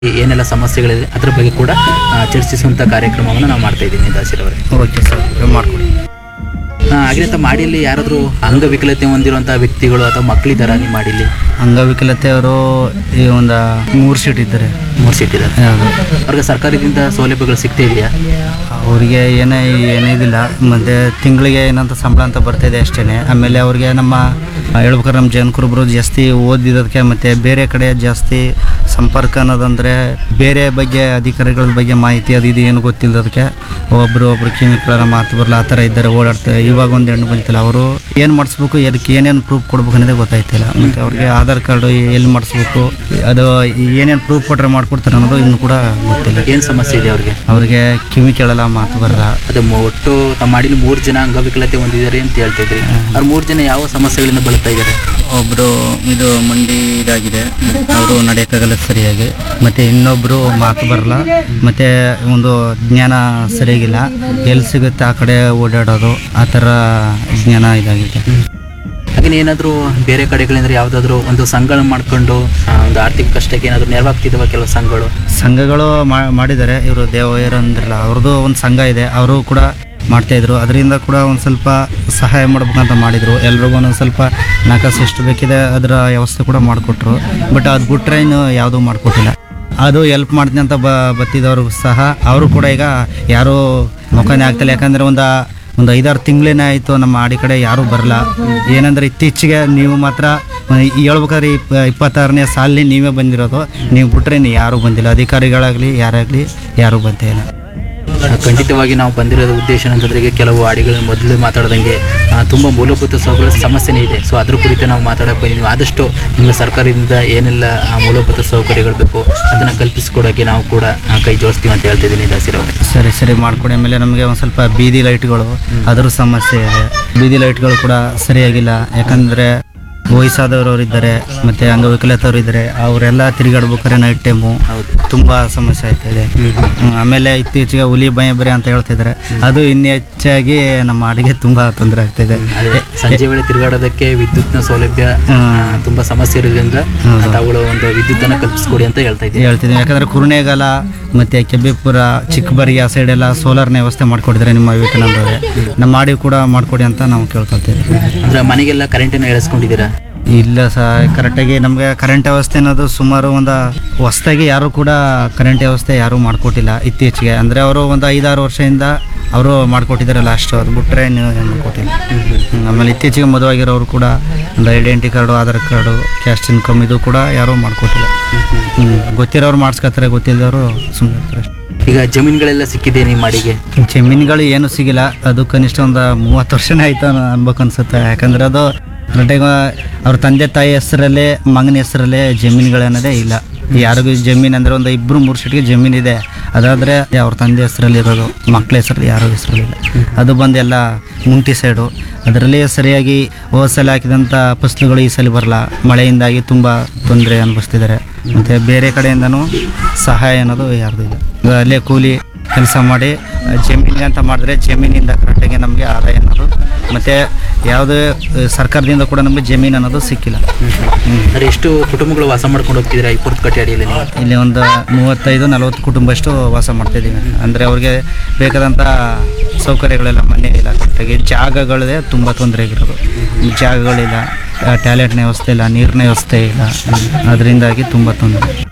ಏನೆಲ್ಲ ಸಮಸ್ಯೆಗಳಿದೆ ಅದ್ರ ಬಗ್ಗೆ ಕೂಡ ಆ, ಚರ್ಚಿಸುವಂಥ ಕಾರ್ಯಕ್ರಮವನ್ನು ನಾವು ಮಾಡ್ತಾ ಇದ್ದೀನಿ ದಾಸಿರ್ ಅವರೇ ಓಕೆ ಸರ್ ಮಾಡಿಕೊಡಿ ಹಾಗೆ ಅಂತ ಮಾಡಿಲಿ ಯಾರಾದರೂ ಅಂಗವಿಕಲತೆ ಹೊಂದಿರುವಂಥ ವ್ಯಕ್ತಿಗಳು ಅಥವಾ ಮಕ್ಕಳಿದ್ದಾರಾ ನಿಮ್ಮ ಮಾಡಿಲಿ ಅಂಗವಿಕಲತೆ ಅವರು ಈ ಒಂದು ಮೂರು ಸೀಟ್ ಇದ್ದಾರೆ ಮೂರು ಸೀಟ್ ಇದ್ದಾರೆ ಯಾವುದು ಅವ್ರಿಗೆ ಸರ್ಕಾರದಿಂದ ಸೌಲಭ್ಯಗಳು ಸಿಗ್ತಾ ಇದೆಯಾ ಅವ್ರಿಗೆ ಏನೇ ಏನಿದಿಲ್ಲ ಮತ್ತು ತಿಂಗಳಿಗೆ ಏನಂತ ಸಂಬಳ ಅಂತ ಬರ್ತಾಯಿದೆ ಅಷ್ಟೇ ಆಮೇಲೆ ಅವ್ರಿಗೆ ನಮ್ಮ ಹೇಳ್ಬೇಕಾದ್ರೆ ನಮ್ಮ ಜೈನ್ ಕುರುಬರು ಜಾಸ್ತಿ ಓದಿದ್ದಕ್ಕೆ ಮತ್ತು ಬೇರೆ ಕಡೆ ಜಾಸ್ತಿ ಸಂಪರ್ಕ ಅನ್ನೋದಂದರೆ ಬೇರೆ ಬಗ್ಗೆ ಅಧಿಕಾರಿಗಳ ಬಗ್ಗೆ ಮಾಹಿತಿ ಅದು ಇದು ಏನು ಗೊತ್ತಿಲ್ಲದಕ್ಕೆ ಒಬ್ಬರು ಒಬ್ರು ಕಿಮಿಕ್ಗಳ ಮಾತು ಬರಲ್ಲ ಆ ಥರ ಇದ್ದಾರೆ ಓಡಾಡ್ತಾರೆ ಇವಾಗ ಒಂದು ಹೆಣ್ಣು ಬಂತಿಲ್ಲ ಅವರು ಏನು ಮಾಡಿಸ್ಬೇಕು ಅದಕ್ಕೆ ಏನೇನು ಪ್ರೂಫ್ ಕೊಡ್ಬೇಕು ಅನ್ನೋದೇ ಗೊತ್ತಾಯ್ತಿಲ್ಲ ಮತ್ತು ಅವ್ರಿಗೆ ಆಧಾರ್ ಕಾರ್ಡು ಎಲ್ಲಿ ಮಾಡಿಸ್ಬೇಕು ಅದು ಏನೇನು ಪ್ರೂಫ್ ಕೊಟ್ಟರೆ ಮಾಡ್ಕೊಡ್ತಾರೆ ಅನ್ನೋದು ಇನ್ನು ಕೂಡ ಗೊತ್ತಿಲ್ಲ ಏನು ಸಮಸ್ಯೆ ಇದೆ ಅವ್ರಿಗೆ ಅವ್ರಿಗೆ ಕಿವಿ ಕೇಳಲ್ಲ ಮಾತು ಬರಲ್ಲ ಅದೇ ಮೊ- ಒಟ್ಟು ತಮ್ಮ ಮಾಡಿಲಿ ಮೂರು ಜನ ಅಂಗವಿಕಲತೆ ಹೊಂದಿದ್ದಾರೆ ಅಂತ ಹೇಳ್ತಾ ಇದ್ರಿ ಅವ್ರು ಮೂರು ಜನ ಯಾವ ಸಮಸ್ಯೆಗಳಿಂದ ಬಳಲ್ತಾ ಇದ್ದಾರೆ ಒಬ್ಬರು ಇದು ಮಂಡಿ ಇದಾಗಿದೆ ಅವರು ನಡೆಯೋಕ್ಕಾಗಲ್ಲ ಸರಿಯಾಗಿ ಮತ್ತು ಇನ್ನೊಬ್ಬರು ಮಾತು ಬರಲ್ಲ ಮತ್ತು ಒಂದು ಜ್ಞಾನ ಸರಿಯಾಗಿಲ್ಲ ಎಲ್ಲಿ ಸಿಗುತ್ತೆ ಆ ಕಡೆ ಓಡಾಡೋದು ಆ ಥರ ಜ್ಞಾನ ಇದಾಗಿದೆ ಹಾಗೆ ಏನಾದರೂ ಬೇರೆ ಕಡೆಗಳಿಂದ ಯಾವುದಾದ್ರೂ ಒಂದು ಸಂಘಗಳನ್ನ ಮಾಡ್ಕೊಂಡು ಆ, ಒಂದು ಆರ್ಥಿಕ ಕಷ್ಟಕ್ಕೆ ಏನಾದರೂ ನೆರವಾಗ್ತಿದ್ದಾವ ಕೆಲವು ಸಂಘಗಳು ಸಂಘಗಳು ಮಾ- ಮಾಡಿದ್ದಾರೆ ಇವರು ದೇವಯ್ಯರು ಅಂದ್ರಲ್ಲ ಅವ್ರದ್ದು ಒಂದು ಸಂಘ ಇದೆ ಅವರು ಕೂಡ ಮಾಡ್ತಾ ಇದ್ರು ಅದರಿಂದ ಕೂಡ ಒಂದು ಸ್ವಲ್ಪ ಸಹಾಯ ಮಾಡ್ಬೇಕಂತ ಮಾಡಿದರು ಎಲ್ರಿಗೂ ಒಂದು ಸ್ವಲ್ಪ ನಕಾಸು ಎಷ್ಟು ಬೇಕಿದೆ ಅದರ ವ್ಯವಸ್ಥೆ ಕೂಡ ಮಾಡಿಕೊಟ್ರು ಬಟ್ ಅದು ಬಿಟ್ರೆ ಇನ್ನು ಯಾವುದೂ ಮಾಡಿಕೊಟ್ಟಿಲ್ಲ ಅದು ಎಲ್ಪ್ ಮಾಡ್ತೀನಿ ಅಂತ ಬ ಬತ್ತಿದವ್ರಿಗೂ ಸಹ ಅವರು ಕೂಡ ಈಗ ಯಾರೂ ಮುಖನೇ ಆಗ್ತಿಲ್ಲ ಯಾಕಂದರೆ ಒಂದು ಒಂದು ಐದಾರು ತಿಂಗಳೇನೇ ಆಯಿತು ನಮ್ಮ ಆಡಿ ಕಡೆ ಯಾರೂ ಬರಲ್ಲ ಏನಂದ್ರೆ ಇತ್ತೀಚೆಗೆ ನೀವು ಮಾತ್ರ ಈ ಹೇಳ್ಬೇಕಾದ್ರೆ ಇಪ್ಪ ಇಪ್ಪತ್ತಾರನೇ ಸಾಲಿನ ನೀವೇ ಬಂದಿರೋದು ನೀವು ಬಿಟ್ರೆ ನೀವು ಯಾರೂ ಬಂದಿಲ್ಲ ಅಧಿಕಾರಿಗಳಾಗಲಿ ಯಾರಾಗಲಿ ಯಾರೂ ಬಂದೇ ಇಲ್ಲ ಆ, ಖಂಡಿತವಾಗಿ ನಾವು ಬಂದಿರೋದು ಉದ್ದೇಶ ಅಂತಂದ್ರೆ ಈಗ ಕೆಲವು ಹಾಡಿಗಳು ಮೊದಲು ಮಾತಾಡ್ದಂಗೆ ಆ, ತುಂಬ ಮೂಲಭೂತ ಸೌಕರ್ಯ ಸಮಸ್ಯೆನೇ ಇದೆ ಸೊ ಅದ್ರ ಕುರಿತು ನಾವು ಮಾತಾಡಕ್ಕೆ ಬಂದಿದ್ದೀವಿ ಆದಷ್ಟು ನಿಮ್ಮ ಸರ್ಕಾರದಿಂದ ಏನೆಲ್ಲ ಆ, ಮೂಲಭೂತ ಸೌಕರ್ಯಗಳು ಬೇಕು ಅದನ್ನು ಕಲ್ಪಿಸಿಕೊಡೋಕ್ಕೆ ನಾವು ಕೂಡ ಆ, ಕೈ ಜೋಡಿಸ್ತೀವಿ ಅಂತ ಹೇಳ್ತಿದ್ದೀನಿ ದಾಸಿರ್ ಅವರೇ ಸರಿ ಸರಿ ಮಾಡ್ಕೊಡಿ ಆಮೇಲೆ ನಮಗೆ ಒಂದು ಸ್ವಲ್ಪ ಬೀದಿ ಲೈಟ್ಗಳು ಅದ್ರ ಸಮಸ್ಯೆ ಇದೆ ಬೀದಿ ಲೈಟ್ಗಳು ಕೂಡ ಸರಿಯಾಗಿಲ್ಲ ಯಾಕಂದರೆ ವಯಸ್ಸಾದವರು ಇದ್ದಾರೆ ಮತ್ತು ಅಂಗವಿಕಲತವ್ರು ಇದ್ದಾರೆ ಅವರೆಲ್ಲ ತಿರುಗಾಡ್ಬೇಕಾದ್ರೆ ನೈಟ್ ಟೈಮು ಹೌದು ತುಂಬ ಸಮಸ್ಯೆ ಆಗ್ತಾ ಇದೆ ಹ್ಮ್, ಆಮೇಲೆ ಇತ್ತೀಚೆಗೆ ಹುಲಿ ಭಯ ಬೇರೆ ಅಂತ ಹೇಳ್ತಿದ್ದಾರೆ ಅದು ಇನ್ನು ಹೆಚ್ಚಾಗಿ ನಮ್ಮ ಅಡಿಗೆ ತುಂಬ ತೊಂದರೆ ಆಗ್ತಿದೆ ಅದೇ ಸಂಜೆ ವೇಳೆ ತಿರುಗಾಡೋದಕ್ಕೆ ವಿದ್ಯುತ್ನ ಸೌಲಭ್ಯ ಆ, ಹ್ಮ್. ತುಂಬಾ ಸಮಸ್ಯೆ ಇರೋದ್ರಿಂದ ಹೌದು. ತಾವುಗಳು ಒಂದು ವಿದ್ಯುತ್ತನ್ನು ಕಲ್ಪಿಸ್ಕೊಡಿ ಅಂತ ಹೇಳ್ತಾ ಇದ್ದೀನಿ ಹೇಳ್ತಿದ್ದೀನಿ ಯಾಕಂದ್ರೆ ಕುರುಣೇಗಾಲ ಮತ್ತೆ ಕೆಬ್ಬಿಪುರ ಚಿಕ್ಕಬರಿ ಆ ಸೈಡ್ ಎಲ್ಲ ಸೋಲಾರ್ನ ವ್ಯವಸ್ಥೆ ಮಾಡ್ಕೊಟ್ಟಿದ್ದಾರೆ ನಿಮ್ಮ ವಿವೇಕಾನಂದವರೇ ನಮ್ಮ ಮಾಡಿ ಕೂಡ ಮಾಡ್ಕೊಡಿ ಅಂತ ನಾವು ಕೇಳ್ಕೊಳ್ತೀವಿ ಅಂದ್ರೆ ಮನೆಗೆಲ್ಲ ಕರೆಂಟನ್ನು ಎಳೆಸ್ಕೊಂಡಿದ್ದೀರಾ ಇಲ್ಲ ಸ ಕರೆಕ್ಟಾಗಿ ನಮಗೆ ಕರೆಂಟ್ ವ್ಯವಸ್ಥೆ ಅನ್ನೋದು ಸುಮಾರು ಒಂದು ಹೊಸ್ದಾಗಿ ಯಾರು ಕೂಡ ಕರೆಂಟ್ ವ್ಯವಸ್ಥೆ ಯಾರೂ ಮಾಡಿಕೊಟ್ಟಿಲ್ಲ ಇತ್ತೀಚೆಗೆ ಅಂದರೆ ಅವರು ಒಂದು ಐದಾರು ವರ್ಷದಿಂದ ಅವರು ಮಾಡಿಕೊಟ್ಟಿದ್ದಾರೆ ಲಾಸ್ಟ್ ಅದು ಬಿಟ್ಟರೆ ಇನ್ನೂ ಏನು ಮಾಡಿಕೊಟ್ಟಿಲ್ಲ ಹ್ಮ್, ಆಮೇಲೆ ಇತ್ತೀಚೆಗೆ ಮದುವಾಗಿರೋರು ಕೂಡ ಒಂದು identity card Aadhaar card caste income ಇದು ಕೂಡ ಯಾರೂ ಮಾಡಿಕೊಟ್ಟಿಲ್ಲ ಹ್ಞೂ ಗೊತ್ತಿರೋರು ಮಾಡಿಸ್ಕೊತಾರೆ ಗೊತ್ತಿಲ್ಲದವರು ಸುಮ್ಮನೆ ಇರ್ತಾರೆ ಅಷ್ಟೇ. ಈಗ ಜಮೀನುಗಳೆಲ್ಲ ಸಿಕ್ಕಿದೆ ನಿಮ್ಮ ಮಾಡಿಗೆ ಜಮೀನುಗಳು ಏನು ಸಿಗಿಲ್ಲ ಅದು ಕನಿಷ್ಠ ಒಂದು ಮೂವತ್ತು ವರ್ಷನೇ ಆಯ್ತು ಅನ್ನೋ- ಅನ್ಬೇಕು ಅನ್ಸುತ್ತೆ ಯಾಕಂದ್ರೆ ಅದು ಕರೆಕ್ಟಾಗಿ ಅವ್ರ ತಂದೆ ತಾಯಿ ಹೆಸರಲ್ಲೇ ಮಗನ ಹೆಸರಲ್ಲೇ ಜಮೀನುಗಳನ್ನೋದೇ ಇಲ್ಲ ಯಾರಿಗೂ ಜಮೀನು ಅಂದರೆ ಒಂದು ಇಬ್ಬರು ಮೂರು ಸೀಟ್ಗೆ ಜಮೀನು ಇದೆ ಅದಾದರೆ ಅವ್ರ ತಂದೆ ಹೆಸರಲ್ಲಿ ಇರೋದು ಮಕ್ಕಳ ಹೆಸರಲ್ಲಿ ಯಾರೋ ಹೆಸರಲ್ಲಿಲ್ಲ ಅದು ಬಂದು ಎಲ್ಲ ಮುಂಟಿ ಸೈಡು ಅದರಲ್ಲಿ ಸರಿಯಾಗಿ ಹೋದ ಸಲ ಹಾಕಿದಂಥ ಫಸಲುಗಳು ಈ ಸಲ ಬರಲ್ಲ ಮಳೆಯಿಂದಾಗಿ ತುಂಬ ತೊಂದರೆ ಅನುಭವಿಸ್ತಿದ್ದಾರೆ ಮತ್ತು ಬೇರೆ ಕಡೆಯಿಂದನೂ ಸಹಾಯ ಅನ್ನೋದು ಯಾರ್ದು ಇಲ್ಲ ಈಗ ಅಲ್ಲೇ ಕೂಲಿ ಕೆಲಸ ಮಾಡಿ ಆ, ಜಮೀನಿಗೆ ಅಂತ ಮಾಡಿದ್ರೆ ಜಮೀನಿಂದ ಕರೆಕ್ಟಾಗಿ ನಮಗೆ ಆದಾಯ ಅನ್ನೋದು ಮತ್ತು ಯಾವುದೇ ಆ, ಸರ್ಕಾರದಿಂದ ಕೂಡ ನಮಗೆ ಜಮೀನು ಅನ್ನೋದು ಸಿಕ್ಕಿಲ್ಲ ಹ್ಮ್. ಅಂದ್ರೆ ಎಷ್ಟು ಕುಟುಂಬಗಳು ವಾಸ ಮಾಡ್ಕೊಂಡು ಹೋಗ್ತಿದ್ದೀರಾ ಈ ಕಟ್ಟಿ ಅಡಿಯಲ್ಲಿ ನೀವು ಇಲ್ಲಿ ಒಂದು ಮೂವತ್ತೈದು ನಲವತ್ತು ಕುಟುಂಬಷ್ಟು ವಾಸ ಮಾಡ್ತಾಯಿದ್ದೀವಿ ಅಂದರೆ ಅವ್ರಿಗೆ ಬೇಕಾದಂಥ ಸೌಕರ್ಯಗಳೆಲ್ಲ ಮನೆ ಇಲ್ಲ ಕರೆಕ್ಟಾಗಿ ಜಾಗಗಳೇ ತುಂಬ ತೊಂದರೆ ಆಗಿರೋದು ಜಾಗಗಳಿಲ್ಲ ಟ್ಯಾಲೆಂಟ್ನ ವ್ಯವಸ್ಥೆ ಇಲ್ಲ ನೀರಿನ ವ್ಯವಸ್ಥೆ ಇಲ್ಲ ಅದರಿಂದಾಗಿ ತುಂಬ ತೊಂದರೆ